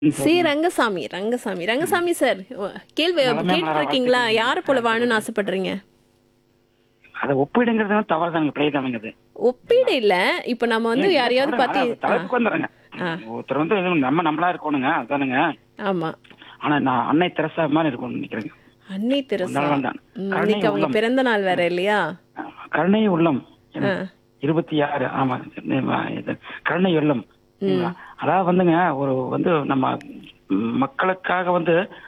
C Rangasamy Rangasamy Rangasamy sir ஓ, கேள்வி நலமே கேட்டிருக்கீங்களா யார போல வாழணும்னு ஆசைப்படுறீங்க அதை ஒப்பிடுங்கிறது வந்து தவறு தானுங்க பிழை தானுங்க அது ஒப்பீடு இல்ல இப்ப நம்ம வந்து யாரையாவது அதான், பத்தி அதான், தலைப்புக்கு வந்துடுறேங்க ஒருத்தர் வந்து எதுவும் நம்ம நம்மளா இருக்கணுங்க அதானுங்க ஆமா ஆனா நான் அன்னை தெரசா மாதிரி இருக்கணும்னு நினைக்கிறேங்க அன்னை தெரசா உண்டாளம் தான். ம், கருணை இன்னைக்கு அவங்க உள்ளம். பிறந்த நாள் வேற இல்லையா கருணை உள்ளம் ஆ. இருபத்தி ஆறு ஆமா இது கருணை உள்ளம் அதாவது வந்துங்க ஒரு வந்து நம்ம ம், மக்களுக்காக வந்து